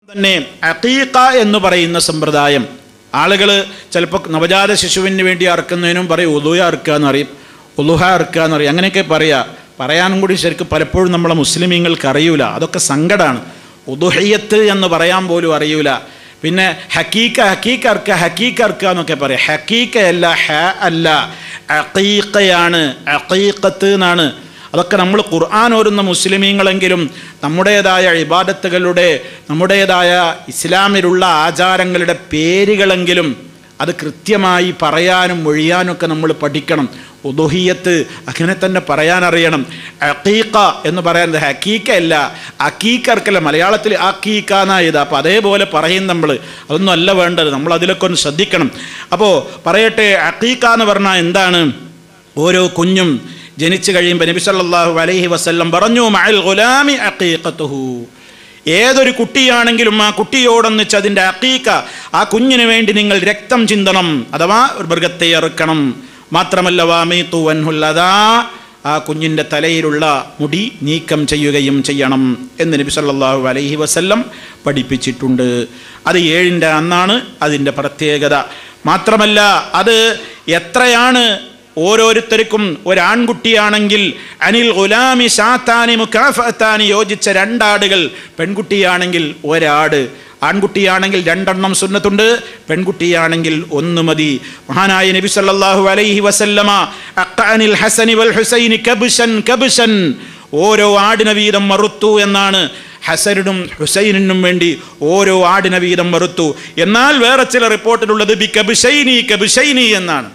തന്നെ അഖീഖ എന്ന് പറയുന്ന സമ്പ്രദായം ആളുകൾ ചിലപ്പോൾ നവജാത ശിശുവിന് വേണ്ടി അറുക്കുന്നതിനും പറയും ഉലുഹ അറുക്കുക എന്ന് പറയും ഉലുഹ അറുക്കുക എന്ന് പറയും അങ്ങനെയൊക്കെ പറയുക പറയാനും കൂടി ശരിക്കും പലപ്പോഴും നമ്മളെ മുസ്ലിമീങ്ങൾക്ക് അറിയൂല അതൊക്കെ സങ്കടമാണ് ഉദുഹയ്യത്ത് എന്ന് പറയാൻ പോലും അറിയൂല പിന്നെ ഹക്കീക്ക ഹക്കീക്ക അർക്ക ഹക്കീക്ക അർക്ക എന്നൊക്കെ പറയാം ഹക്കീക്കയല്ല ഹ അല്ല അഖീക്കയാണ് അഖീക്കത്ത് എന്നാണ് അതൊക്കെ നമ്മൾ ഖുർആൻ ഓരുന്ന മുസ്ലിമീങ്ങളെങ്കിലും നമ്മുടേതായ ഇബാദത്തുകളുടെ നമ്മുടേതായ ഇസ്ലാമിലുള്ള ആചാരങ്ങളുടെ പേരുകളെങ്കിലും അത് കൃത്യമായി പറയാനും മൊഴിയാനും ഒക്കെ നമ്മൾ പഠിക്കണം ഉദുഹിയത്ത് അങ്ങനെ തന്നെ പറയാൻ അറിയണം അക്കീക്ക എന്ന് പറയുന്നത് ഹക്കീക്ക അല്ല അക്കീക്കർക്കല്ല മലയാളത്തിൽ അക്കീക്ക എന്നായത് അപ്പോൾ അതേപോലെ പറയും നമ്മൾ അതൊന്നും അല്ല വേണ്ടത് നമ്മൾ അതിലൊക്കെ ഒന്ന് ശ്രദ്ധിക്കണം അപ്പോൾ പറയട്ടെ അക്കീക്ക എന്ന് പറഞ്ഞാൽ എന്താണ് ഓരോ കുഞ്ഞും ജനിച്ചു കഴിയുമ്പോൾ നബി സല്ലല്ലാഹു അലൈഹി വസല്ലം പറഞ്ഞു മഅൽ ഗുലാമി അഖീഖത്തുഹു ഏതൊരു കുട്ടിയാണെങ്കിലും ആ കുട്ടിയോടൊന്നിച്ച് അതിൻ്റെ അക്കീക്ക ആ കുഞ്ഞിന് വേണ്ടി നിങ്ങൾ രക്തം ചിന്തണം അഥവാ ഒരു മൃഗത്തെ ഇറക്കണം മാത്രമല്ല വാമീത്തു വൻഹുല്ലതാ ആ കുഞ്ഞിൻ്റെ തലയിലുള്ള മുടി നീക്കം ചെയ്യുകയും ചെയ്യണം എന്ന് നബി സല്ലല്ലാഹു അലൈഹി വസല്ലം പഠിപ്പിച്ചിട്ടുണ്ട് അത് ഏഴിൻ്റെ അന്നാണ് അതിൻ്റെ പ്രത്യേകത മാത്രമല്ല അത് എത്രയാണ് ഓരോരുത്തർക്കും ഒരാൺകുട്ടിയാണെങ്കിൽ അനിൽ ഗുലാമി ഷാത്താനി മുക്കാഫത്താനി യോജിച്ച രണ്ടാടുകൾ പെൺകുട്ടിയാണെങ്കിൽ ഒരാട് ആൺകുട്ടിയാണെങ്കിൽ രണ്ടെണ്ണം സുന്നത്തുണ്ട് പെൺകുട്ടിയാണെങ്കിൽ ഒന്ന് മതി മഹാനായ നബി സല്ലല്ലാഹു അലൈഹി വസല്ലമ അഖ്അനിൽ ഹസനി വൽ ഹുസൈനി കബ്ശൻ കബ്ശൻ ഓരോ ആടിന വീതം മറുത്തു എന്നാണ് ഹസനിനും ഹുസൈനിനും വേണ്ടി ഓരോ ആടിന വീതം മറുത്തു എന്നാൽ വേറെ ചില റിപ്പോർട്ടിലുള്ളത് ബി കബ്ശൈനി കബ്ശൈനി എന്നാണ്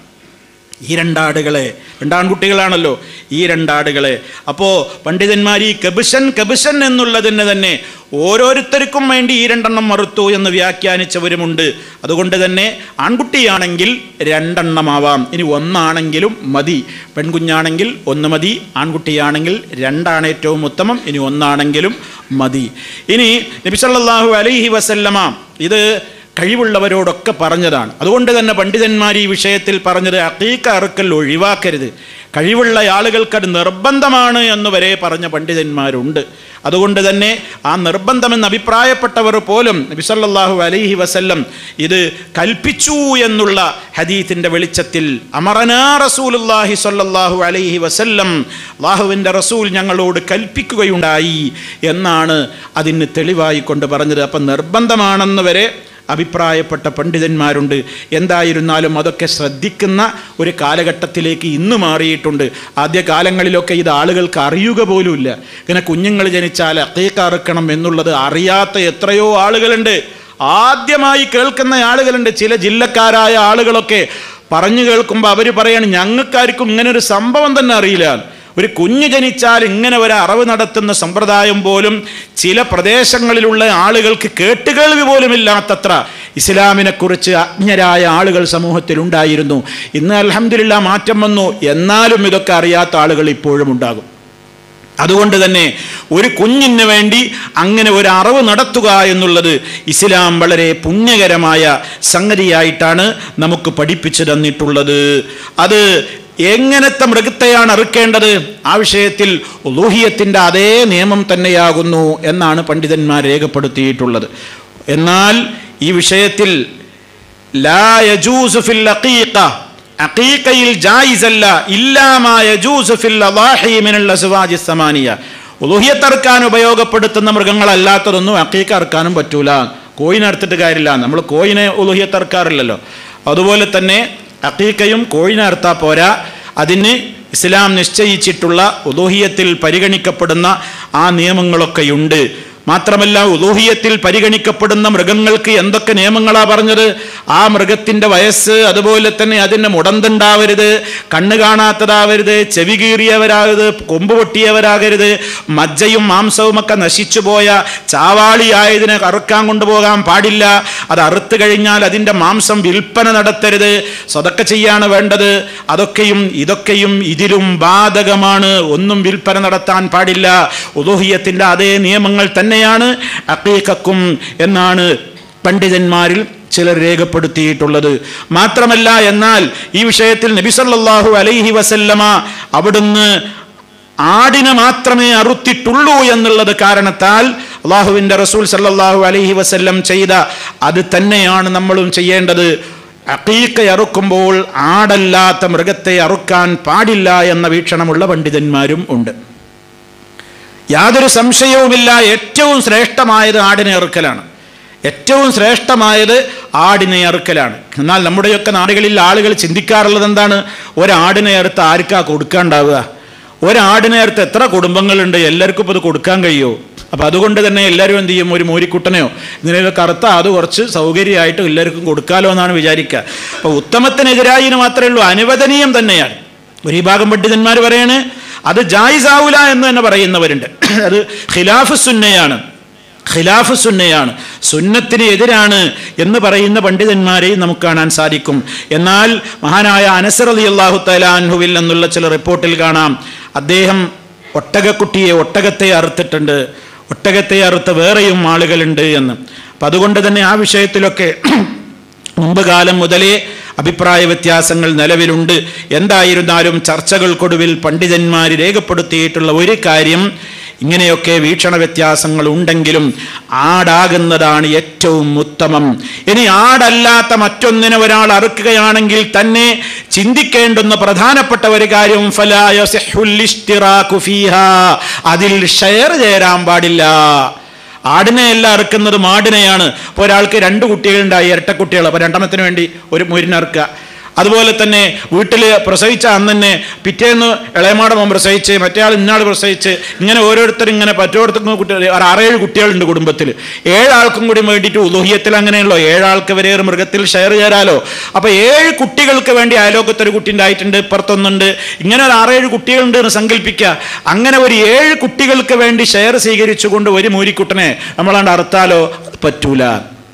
ഈ രണ്ടാടുകളെ രണ്ടാൺകുട്ടികളാണല്ലോ ഈ രണ്ടാടുകളെ അപ്പോൾ പണ്ഡിതന്മാർ ഈ കബിഷൻ കബിഷൻ എന്നുള്ളതിന് തന്നെ ഓരോരുത്തർക്കും വേണ്ടി ഈ രണ്ടെണ്ണം മറുത്തു എന്ന് വ്യാഖ്യാനിച്ചവരുമുണ്ട് അതുകൊണ്ട് തന്നെ ആൺകുട്ടിയാണെങ്കിൽ രണ്ടെണ്ണമാവാം ഇനി ഒന്നാണെങ്കിലും മതി പെൺകുഞ്ഞാണെങ്കിൽ ഒന്ന് മതി ആൺകുട്ടിയാണെങ്കിൽ രണ്ടാണ് ഏറ്റവും ഉത്തമം ഇനി ഒന്നാണെങ്കിലും മതി ഇനി നബിസല്ലാഹു അലൈഹി വസല്ലമ ഇത് കഴിവുള്ളവരോടൊക്കെ പറഞ്ഞതാണ് അതുകൊണ്ട് തന്നെ പണ്ഡിതന്മാർ ഈ വിഷയത്തിൽ പറഞ്ഞത് അക്കീക്ക അറുക്കൽ ഒഴിവാക്കരുത് കഴിവുള്ള ആളുകൾക്ക് അത് നിർബന്ധമാണ് എന്ന് വരെ പറഞ്ഞ പണ്ഡിതന്മാരുണ്ട് അതുകൊണ്ട് തന്നെ ആ നിർബന്ധമെന്ന് അഭിപ്രായപ്പെട്ടവർ പോലും നബിസല്ലാഹു അലൈഹി വസല്ലം ഇത് കൽപ്പിച്ചു എന്നുള്ള ഹദീത്തിൻ്റെ വെളിച്ചത്തിൽ അമറനാ റസൂലുല്ലാഹി സല്ലല്ലാഹു അലൈഹി വസല്ലം അള്ളാഹുവിൻ്റെ റസൂൽ ഞങ്ങളോട് കൽപ്പിക്കുകയുണ്ടായി എന്നാണ് അതിന് തെളിവായി കൊണ്ട് പറഞ്ഞത് അപ്പം നിർബന്ധമാണെന്ന് വരെ അഭിപ്രായപ്പെട്ട പണ്ഡിതന്മാരുണ്ട് എന്തായിരുന്നാലും അതൊക്കെ ശ്രദ്ധിക്കുന്ന ഒരു കാലഘട്ടത്തിലേക്ക് ഇന്ന് മാറിയിട്ടുണ്ട് ആദ്യ കാലങ്ങളിലൊക്കെ ഇത് ആളുകൾക്ക് അറിയുക പോലുമില്ല ഇങ്ങനെ കുഞ്ഞുങ്ങൾ ജനിച്ചാൽ അക്കീക്ക അറുക്കണം എന്നുള്ളത് അറിയാത്ത എത്രയോ ആളുകളുണ്ട് ആദ്യമായി കേൾക്കുന്ന ആളുകളുണ്ട് ചില ജില്ലക്കാരായ ആളുകളൊക്കെ പറഞ്ഞു കേൾക്കുമ്പോൾ അവർ പറയാണ് ഞങ്ങൾക്കാർക്കും ഇങ്ങനെ ഒരു സംഭവം തന്നെ അറിയില്ല ഒരു കുഞ്ഞ് ജനിച്ചാൽ ഇങ്ങനെ ഒരു അറിവ് നടത്തുന്ന സമ്പ്രദായം പോലും ചില പ്രദേശങ്ങളിലുള്ള ആളുകൾക്ക് കേട്ടുകേൾവി പോലും ഇല്ലാത്തത്ര ഇസ്ലാമിനെക്കുറിച്ച് അജ്ഞരായ ആളുകൾ സമൂഹത്തിൽ ഉണ്ടായിരുന്നു ഇന്ന് അലഹമില്ല മാറ്റം വന്നു എന്നാലും ഇതൊക്കെ അറിയാത്ത ആളുകൾ ഇപ്പോഴും ഉണ്ടാകും അതുകൊണ്ട് തന്നെ ഒരു കുഞ്ഞിന് വേണ്ടി അങ്ങനെ ഒരു അറിവ് നടത്തുക എന്നുള്ളത് ഇസ്ലാം വളരെ പുണ്യകരമായ സംഗതിയായിട്ടാണ് നമുക്ക് പഠിപ്പിച്ചു തന്നിട്ടുള്ളത് അത് എങ്ങനത്തെ മൃഗത്തെയാണ് അറുക്കേണ്ടത് ആ വിഷയത്തിൽ ഉലൂഹിയത്തിൻ്റെ അതേ നിയമം തന്നെയാകുന്നു എന്നാണ് പണ്ഡിതന്മാർ രേഖപ്പെടുത്തിയിട്ടുള്ളത് എന്നാൽ ഈ വിഷയത്തിൽ ലാ യജൂസു ഫിൽ അഖീഖ അഖീഖയിൽ ജായിസല്ല ഇല്ലാമാ യജൂസു ഫിൽ അളാഹി മിനൽ അസ്വാജി സമാനിയ ഉലൂഹിയത്ത് അറുക്കാൻ ഉപയോഗപ്പെടുത്തുന്ന മൃഗങ്ങളല്ലാത്തതൊന്നും അഖീഖ അറുക്കാനും പറ്റൂല കോയിനെ അറുത്തിട്ട് കാര്യമില്ല നമ്മൾ കോയിനെ ഉലൂഹിയത്ത് അറുക്കാറില്ലല്ലോ അതുപോലെ തന്നെ അക്കീക്കയും കോഴിനെ അറുത്താൽ പോരാ അതിന് ഇസ്ലാം നിശ്ചയിച്ചിട്ടുള്ള ഉദോഹിയത്തിൽ പരിഗണിക്കപ്പെടുന്ന ആ നിയമങ്ങളൊക്കെയുണ്ട് മാത്രമല്ല ഉദോഹിയത്തിൽ പരിഗണിക്കപ്പെടുന്ന മൃഗങ്ങൾക്ക് എന്തൊക്കെ നിയമങ്ങളാ പറഞ്ഞത് ആ മൃഗത്തിൻ്റെ വയസ്സ് അതുപോലെ തന്നെ അതിന് മുടന്തുണ്ടാവരുത് കണ്ണ് കാണാത്തതാവരുത് ചെവി കീറിയവരാകരുത് കൊമ്പ് പൊട്ടിയവരാകരുത് മജ്ജയും മാംസവും ഒക്കെ നശിച്ചുപോയ ചാവാളിയായതിനെ അറുക്കാൻ കൊണ്ടുപോകാൻ പാടില്ല അത് അറുത്ത് കഴിഞ്ഞാൽ അതിൻ്റെ മാംസം വിൽപ്പന നടത്തരുത് സ്വതക്ക ചെയ്യാണ് വേണ്ടത് അതൊക്കെയും ഇതൊക്കെയും ഇതിലും ബാധകമാണ് ഒന്നും വിൽപ്പന നടത്താൻ പാടില്ല ഉദോഹിയത്തിൻ്റെ അതേ നിയമങ്ങൾ തന്നെയാണ് അക്കീക്കും എന്നാണ് പണ്ഡിതന്മാരിൽ ചിലർ രേഖപ്പെടുത്തിയിട്ടുള്ളത് മാത്രമല്ല എന്നാൽ ഈ വിഷയത്തിൽ നബിസല്ലാഹു അലൈഹി വസല്ലമ അവിടുന്ന് ആടിനെ മാത്രമേ അറുത്തിട്ടുള്ളൂ എന്നുള്ളത് കാരണത്താൽ അള്ളാഹുവിൻ്റെ റസൂൽ സല്ലല്ലാഹു അലൈഹി വസല്ലം ചെയ്ത അത് തന്നെയാണ് നമ്മളും ചെയ്യേണ്ടത് അക്കീക്ക അറുക്കുമ്പോൾ ആടല്ലാത്ത മൃഗത്തെ അറുക്കാൻ പാടില്ല എന്ന വീക്ഷണമുള്ള പണ്ഡിതന്മാരും ഉണ്ട് യാതൊരു സംശയവുമില്ല ഏറ്റവും ശ്രേഷ്ഠമായത് ആടിനെ അറുക്കലാണ് ഏറ്റവും ശ്രേഷ്ഠമായത് ആടിനെ അറുക്കലാണ് എന്നാൽ നമ്മുടെയൊക്കെ നാടുകളിൽ ആളുകൾ ചിന്തിക്കാറുള്ളത് എന്താണ് ഒരാടിനെ അറുത്ത് ആർക്കാ കൊടുക്കാണ്ടാവുക ഒരാടിനെ അറുത്ത് എത്ര കുടുംബങ്ങളുണ്ട് എല്ലാവർക്കും ഇപ്പോൾ ഇത് കൊടുക്കാൻ കഴിയുമോ അപ്പം അതുകൊണ്ട് തന്നെ എല്ലാവരും എന്ത് ചെയ്യും ഒരു മോരിക്കുട്ടനെയോ ഇതിനൊക്കെ കറുത്ത അത് കുറച്ച് സൗകര്യമായിട്ട് എല്ലാവർക്കും കൊടുക്കാലോ എന്നാണ് വിചാരിക്കുക അപ്പോൾ ഉത്തമത്തിനെതിരായി എന്ന് മാത്രമേ ഉള്ളൂ അനുവദനീയം തന്നെയാണ് ഒരു വിഭാഗം പണ്ഡിതന്മാർ പറയാണ് അത് ജായിസാവൂല എന്ന് തന്നെ പറയുന്നവരുണ്ട് അത് ഖിലാഫ് സുന്നയാണ് ഖിലാഫ് സുന്നയാണ് സുന്നത്തിന് എതിരാണ് എന്ന് പറയുന്ന പണ്ഡിതന്മാരെയും നമുക്ക് കാണാൻ സാധിക്കും എന്നാൽ മഹാനായ അനസർ അലി അള്ളാഹു തലാൻഹുവിൽ നിന്നുള്ള ചില റിപ്പോർട്ടിൽ കാണാം അദ്ദേഹം ഒട്ടകക്കുട്ടിയെ ഒട്ടകത്തെ അറുത്തിട്ടുണ്ട് ഒട്ടകത്തെ അറുത്ത വേറെയും ആളുകളുണ്ട് എന്ന് അപ്പം അതുകൊണ്ട് തന്നെ ആ വിഷയത്തിലൊക്കെ മുമ്പ് കാലം മുതലേ അഭിപ്രായ വ്യത്യാസങ്ങൾ നിലവിലുണ്ട് എന്തായിരുന്നാലും ചർച്ചകൾക്കൊടുവിൽ പണ്ഡിതന്മാർ രേഖപ്പെടുത്തിയിട്ടുള്ള ഒരു കാര്യം ഇങ്ങനെയൊക്കെ വീക്ഷണ വ്യത്യാസങ്ങൾ ഉണ്ടെങ്കിലും ആടാകുന്നതാണ് ഏറ്റവും ഉത്തമം ഇനി ആടല്ലാത്ത മറ്റൊന്നിനെ ഒരാൾ അറുക്കുകയാണെങ്കിൽ തന്നെ ചിന്തിക്കേണ്ടുന്ന പ്രധാനപ്പെട്ട ഒരു കാര്യം ഫലാ യസിഹുൽ ഇഷ്തിറാഖു ഫീഹാ. അതിൽ ഷെയർ ചേരാൻ പാടില്ല ആടിനെ എല്ലാം അറുക്കുന്നത് മാടിനെയാണ് ഇപ്പോൾ ഒരാൾക്ക് രണ്ട് കുട്ടികളുണ്ടായി ഇരട്ടക്കുട്ടികൾ അപ്പോൾ രണ്ടെണ്ണത്തിന് വേണ്ടി ഒരു മുരിനറുക്കുക അതുപോലെ തന്നെ വീട്ടിൽ പ്രസവിച്ച അന്ന് തന്നെ പിറ്റേന്ന് ഇളയമാടമോൻ പ്രസവിച്ച് മറ്റേ ആൾ ഇന്നാൾ പ്രസവിച്ച് ഇങ്ങനെ ഓരോരുത്തരും ഇങ്ങനെ പറ്റോടത്തുനിന്ന് കുട്ടികൾ ഒരു ആറേഴ് കുട്ടികളുണ്ട് കുടുംബത്തിൽ ഏഴാൾക്കും കൂടി വേണ്ടിയിട്ട് ഉദൂഹ്യത്തിൽ അങ്ങനെയല്ലോ ഏഴാൾക്ക് വരെ ഒരു മൃഗത്തിൽ ഷെയർ ചേരാലോ അപ്പോൾ ഏഴ് കുട്ടികൾക്ക് വേണ്ടി അയലോക്കത്തൊരു കുട്ടി ഉണ്ടായിട്ടുണ്ട് ഇപ്പുറത്തൊന്നുണ്ട് ഇങ്ങനെ ഒരു ആറേഴ് കുട്ടികളുണ്ട് എന്ന് സങ്കല്പിക്കുക അങ്ങനെ ഒരു ഏഴ് കുട്ടികൾക്ക് വേണ്ടി ഷെയർ സ്വീകരിച്ചുകൊണ്ട് ഒരു മൂരിക്കുട്ടനെ നമ്മളാണ്ട് അറുത്താലോ അത് പറ്റൂല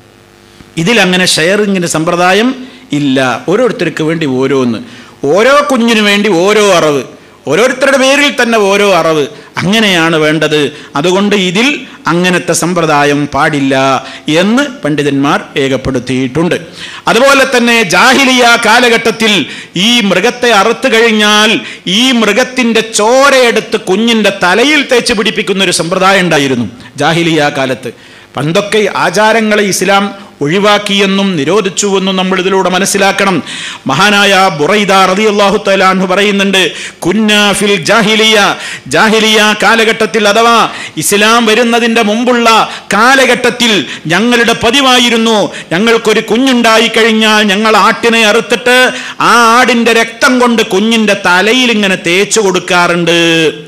ഇതിലങ്ങനെ ഷെയറിങ്ങിന് സമ്പ്രദായം ഇല്ല ഓരോരുത്തർക്ക് വേണ്ടി ഓരോന്ന് ഓരോ കുഞ്ഞിനു വേണ്ടി ഓരോ അറിവ് ഓരോരുത്തരുടെ പേരിൽ തന്നെ ഓരോ അറിവ് അങ്ങനെയാണ് വേണ്ടത് അതുകൊണ്ട് ഇതിൽ അങ്ങനത്തെ സമ്പ്രദായം പാടില്ല എന്ന് പണ്ഡിതന്മാർ രേഖപ്പെടുത്തിയിട്ടുണ്ട് അതുപോലെ തന്നെ ജാഹിലിയ കാലഘട്ടത്തിൽ ഈ മൃഗത്തെ അറുത്തു കഴിഞ്ഞാൽ ഈ മൃഗത്തിന്റെ ചോരയെടുത്ത് കുഞ്ഞിന്റെ തലയിൽ തേച്ച് പിടിപ്പിക്കുന്ന ഒരു സമ്പ്രദായം ഉണ്ടായിരുന്നു ജാഹിലിയ കാലത്ത് പണ്ടൊക്കെ ആചാരങ്ങളെ ഇസ്ലാം ഒഴിവാക്കിയെന്നും നിരോധിച്ചുവെന്നും നമ്മൾ ഇതിലൂടെ മനസ്സിലാക്കണം മഹാനായ ബുറൈദ റളിയല്ലാഹു തആലാഹു പറയുന്നുണ്ട് കുന്നാ ഫിൽ ജാഹിലിയ ജാഹിലിയ കാലഘട്ടത്തിൽ അഥവാ ഇസ്ലാം വരുന്നതിൻ്റെ മുമ്പുള്ള കാലഘട്ടത്തിൽ ഞങ്ങളുടെ പതിവായിരുന്നു ഞങ്ങൾക്കൊരു കുഞ്ഞുണ്ടായി കഴിഞ്ഞാൽ ഞങ്ങൾ ആട്ടിനെ അറുത്തിട്ട് ആ ആടിന്റെ രക്തം കൊണ്ട് കുഞ്ഞിന്റെ തലയിൽ ഇങ്ങനെ തേച്ചു കൊടുക്കാറുണ്ട്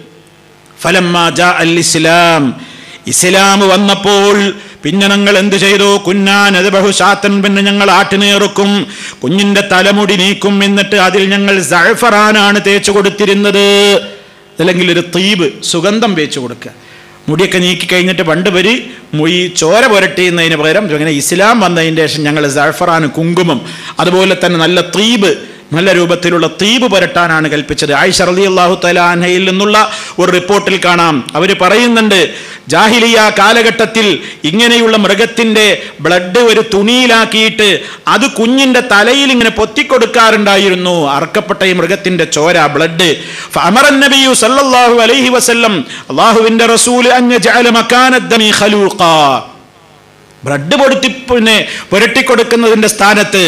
ഫലമ്മ ജാ അൽ ഇസ്ലാം ഇസ്ലാം വന്നപ്പോൾ പിന്നെ ഞങ്ങൾ എന്ത് ചെയ്തു കുന്നാനത് ബഹുശാത്തൻ പിന്നെ ഞങ്ങൾ ആട്ടിനേറുക്കും കുഞ്ഞിന്റെ തലമുടി നീക്കും എന്നിട്ട് അതിൽ ഞങ്ങൾ സഴഫറാനാണ് തേച്ചു കൊടുത്തിരുന്നത് അല്ലെങ്കിൽ ഒരു തീബ് സുഗന്ധം തേച്ചു കൊടുക്കുക മുടിയൊക്കെ നീക്കി കഴിഞ്ഞിട്ട് പണ്ട് വരി ഈ ചോര പുരട്ടിയുന്നതിന് പകരം ഇങ്ങനെ ഇസ്ലാം വന്നതിൻ്റെ ശേഷം ഞങ്ങൾ സഴഫറാൻ കുങ്കുമം അതുപോലെ തന്നെ നല്ല തീബ് നല്ല രൂപത്തിലുള്ള തീപ് പുരട്ടാനാണ് കൽപ്പിച്ചത് ആയിഷ റലി അള്ളാഹു തലാൻഹയിൽ നിന്നുള്ള ഒരു റിപ്പോർട്ടിൽ കാണാം അവർ പറയുന്നുണ്ട് ജാഹിലിയ കാലഘട്ടത്തിൽ ഇങ്ങനെയുള്ള മൃഗത്തിന്റെ ബ്ലഡ് ഒരു തുണിയിലാക്കിയിട്ട് അത് കുഞ്ഞിന്റെ തലയിൽ ഇങ്ങനെ പൊത്തിക്കൊടുക്കാറുണ്ടായിരുന്നു അറക്കപ്പെട്ട ഈ മൃഗത്തിന്റെ ചോര ബ്ലഡ് ഫഅമറൻ നബിയു സല്ലല്ലാഹു അലൈഹി വസല്ലം അള്ളാഹുവിന്റെ റസൂൽ അൻ യജഅല മകാനദ്ദമി ഖലൂഖാ ബ്ലഡ് പൊടുത്തി പിന്നെ പുരട്ടിക്കൊടുക്കുന്നതിന്റെ സ്ഥാനത്ത്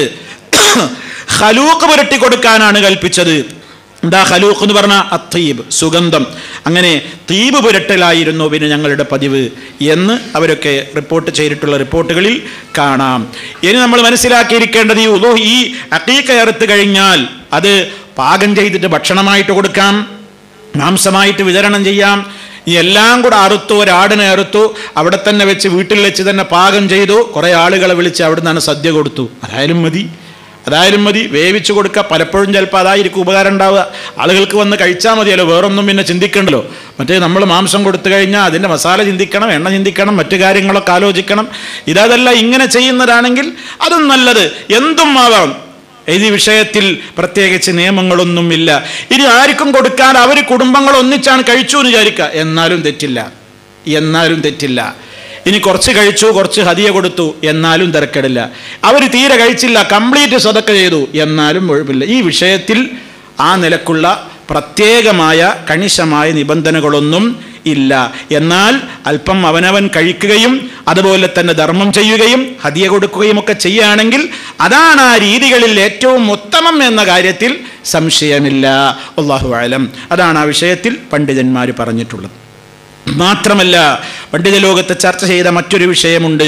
ഖലൂക്ക് പുരട്ടി കൊടുക്കാനാണ് കൽപ്പിച്ചത് എന്താ ഖലൂഖ് എന്ന് പറഞ്ഞ അത്തീബ് സുഗന്ധം അങ്ങനെ തീബ് പുരട്ടലായിരുന്നു പിന്നെ ഞങ്ങളുടെ പതിവ് എന്ന് അവരൊക്കെ റിപ്പോർട്ട് ചെയ്തിട്ടുള്ള റിപ്പോർട്ടുകളിൽ കാണാം ഇനി നമ്മൾ മനസ്സിലാക്കിയിരിക്കേണ്ടത് ഈ ഉലു ഈ അക്കീക്ക അറുത്ത് കഴിഞ്ഞാൽ അത് പാകം ചെയ്തിട്ട് ഭക്ഷണമായിട്ട് കൊടുക്കാം മാംസമായിട്ട് വിതരണം ചെയ്യാം ഈ എല്ലാം കൂടെ അറുത്തു ഒരാടിനെ അറുത്തു അവിടെ തന്നെ വെച്ച് വീട്ടിൽ വെച്ച് തന്നെ പാകം ചെയ്തു കുറേ ആളുകളെ വിളിച്ച് അവിടെ നിന്നാണ് സദ്യ കൊടുത്തു അതായാലും മതി അതായാലും മതി വേവിച്ചു കൊടുക്കുക പലപ്പോഴും ചിലപ്പോൾ അതായിരിക്കും ഉപകാരം ഉണ്ടാവുക ആളുകൾക്ക് വന്ന് കഴിച്ചാൽ മതിയല്ലോ വേറൊന്നും പിന്നെ ചിന്തിക്കണ്ടല്ലോ മറ്റേ നമ്മൾ മാംസം കൊടുത്തു കഴിഞ്ഞാൽ അതിൻ്റെ മസാല ചിന്തിക്കണം എണ്ണ ചിന്തിക്കണം മറ്റു കാര്യങ്ങളൊക്കെ ആലോചിക്കണം ഇതല്ല ഇങ്ങനെ ചെയ്യുന്നതാണെങ്കിൽ അതും നല്ലത് എന്തും ആവാം ഈ വിഷയത്തിൽ പ്രത്യേകിച്ച് നിയമങ്ങളൊന്നുമില്ല ഇനി ആർക്കും കൊടുക്കാൻ അവർ കുടുംബങ്ങൾ ഒന്നിച്ചാണ് കഴിച്ചു എന്ന് വിചാരിക്കുക എന്നാലും തെറ്റില്ല എന്നാലും തെറ്റില്ല ഇനി കുറച്ച് കഴിച്ചു കുറച്ച് ഹതിയ കൊടുത്തു എന്നാലും തിരക്കിടില്ല അവർ തീരെ കഴിച്ചില്ല കംപ്ലീറ്റ് സ്വതക്ക ചെയ്തു എന്നാലും കുഴപ്പമില്ല ഈ വിഷയത്തിൽ ആ നിലക്കുള്ള പ്രത്യേകമായ കണിശമായ നിബന്ധനകളൊന്നും ഇല്ല എന്നാൽ അല്പം അവനവൻ കഴിക്കുകയും അതുപോലെ തന്നെ ധർമ്മം ചെയ്യുകയും ഹതിയ കൊടുക്കുകയും ഒക്കെ ചെയ്യുകയാണെങ്കിൽ അതാണ് ആ രീതികളിൽ ഏറ്റവും ഉത്തമം എന്ന കാര്യത്തിൽ സംശയമില്ല അള്ളാഹു ആലം അതാണ് ആ വിഷയത്തിൽ പണ്ഡിതന്മാർ പറഞ്ഞിട്ടുള്ളത് മാത്രമല്ല പണ്ഡിത ലോകത്ത് ചർച്ച ചെയ്ത മറ്റൊരു വിഷയമുണ്ട്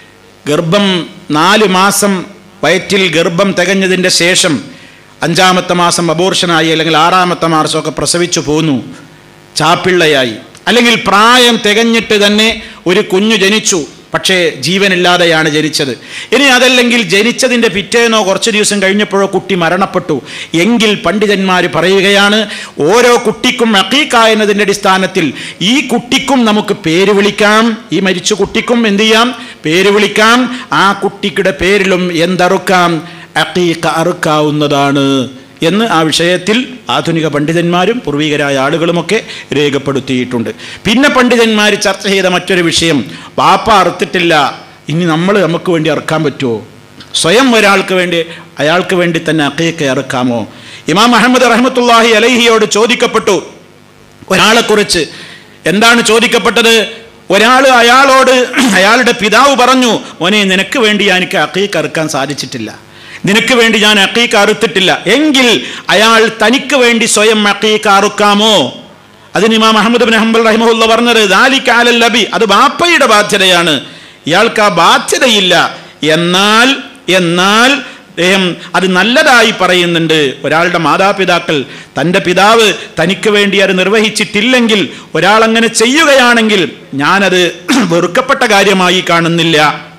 ഗർഭം നാല് മാസം വയറ്റിൽ ഗർഭം തികഞ്ഞതിൻ്റെ ശേഷം അഞ്ചാമത്തെ മാസം അബോർഷനായി അല്ലെങ്കിൽ ആറാമത്തെ മാസമൊക്കെ പ്രസവിച്ചു പോന്നു ചാപ്പിള്ളയായി അല്ലെങ്കിൽ പ്രായം തികഞ്ഞിട്ട് തന്നെ ഒരു കുഞ്ഞു ജനിച്ചു പക്ഷേ ജീവനില്ലാതെയാണ് ജനിച്ചത് ഇനി അതല്ലെങ്കിൽ ജനിച്ചതിൻ്റെ പിറ്റേന്നോ കുറച്ച് ദിവസം കഴിഞ്ഞപ്പോഴോ കുട്ടി മരണപ്പെട്ടു എങ്കിൽ പണ്ഡിതന്മാർ പറയുകയാണ് ഓരോ കുട്ടിക്കും അക്കീക്ക എന്നതിൻ്റെ അടിസ്ഥാനത്തിൽ ഈ കുട്ടിക്കും നമുക്ക് പേര് വിളിക്കാം ഈ മരിച്ച കുട്ടിക്കും എന്ത് ചെയ്യാം പേര് വിളിക്കാം ആ കുട്ടിയുടെ പേരിലും എന്തറുക്കാം അക്കീക്ക അറുക്കാവുന്നതാണ് എന്ന് ആ വിഷയത്തിൽ ആധുനിക പണ്ഡിതന്മാരും പൂർവികരായ ആളുകളുമൊക്കെ രേഖപ്പെടുത്തിയിട്ടുണ്ട് പിന്നെ പണ്ഡിതന്മാർ ചർച്ച ചെയ്ത മറ്റൊരു വിഷയം വാപ്പ അറുത്തിട്ടില്ല ഇനി നമ്മൾ നമുക്ക് വേണ്ടി അറുക്കാൻ പറ്റുമോ സ്വയം ഒരാൾക്ക് വേണ്ടി അയാൾക്ക് വേണ്ടി തന്നെ അക്കയൊക്കെ അറുക്കാമോ ഇമാം അഹമ്മദ് റഹ്മത്തുല്ലാഹി അലഹിയോട് ചോദിക്കപ്പെട്ടു ഒരാളെക്കുറിച്ച് എന്താണ് ചോദിക്കപ്പെട്ടത് ഒരാൾ അയാളോട് അയാളുടെ പിതാവ് പറഞ്ഞു മോനെ നിനക്ക് വേണ്ടി എനിക്ക് അക്കീക്ക് അറുക്കാൻ സാധിച്ചിട്ടില്ല നിനക്ക് വേണ്ടി ഞാൻ അക്കീക്ക് അറുത്തിട്ടില്ല എങ്കിൽ അയാൾ തനിക്ക് വേണ്ടി സ്വയം അക്കീക്ക് അറുക്കാമോ അതിന് ഇമാം അഹമ്മദ് ബിൻ ഹംബൽ റഹിമുല്ല പറഞ്ഞത് ദാലിക്കാലൽ ലബി അത് ബാപ്പയുടെ ബാധ്യതയാണ് ഇയാൾക്ക് ആ ബാധ്യതയില്ല എന്നാൽ എന്നാൽ അദ്ദേഹം അത് നല്ലതായി പറയുന്നുണ്ട് ഒരാളുടെ മാതാപിതാക്കൾ തൻ്റെ പിതാവ് തനിക്ക് വേണ്ടി അത് നിർവഹിച്ചിട്ടില്ലെങ്കിൽ ഒരാൾ അങ്ങനെ ചെയ്യുകയാണെങ്കിൽ ഞാനത് വെറുക്കപ്പെട്ട കാര്യമായി കാണുന്നില്ല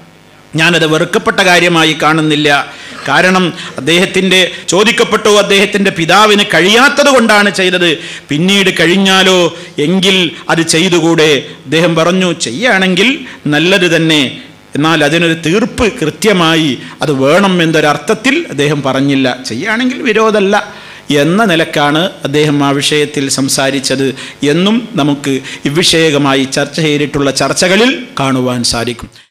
ഞാനത് വെറുക്കപ്പെട്ട കാര്യമായി കാണുന്നില്ല കാരണം അദ്ദേഹത്തിൻ്റെ ചോദിക്കപ്പെട്ടു അദ്ദേഹത്തിൻ്റെ പിതാവിന് കഴിയാത്തത് കൊണ്ടാണ് ചെയ്തത് പിന്നീട് കഴിഞ്ഞാലോ എങ്കിൽ അത് ചെയ്തുകൂടെ അദ്ദേഹം പറഞ്ഞു ചെയ്യുകയാണെങ്കിൽ നല്ലത് തന്നെ എന്നാൽ അതിനൊരു തീർപ്പ് കൃത്യമായി അത് വേണം എന്നൊരർത്ഥത്തിൽ അദ്ദേഹം പറഞ്ഞില്ല ചെയ്യുകയാണെങ്കിൽ വിരോധമല്ല എന്ന നിലക്കാണ് അദ്ദേഹം ആ വിഷയത്തിൽ സംസാരിച്ചത് എന്നും നമുക്ക് ഇവിഷയകമായി ചർച്ച ചെയ്തിട്ടുള്ള ചർച്ചകളിൽ കാണുവാൻ സാധിക്കും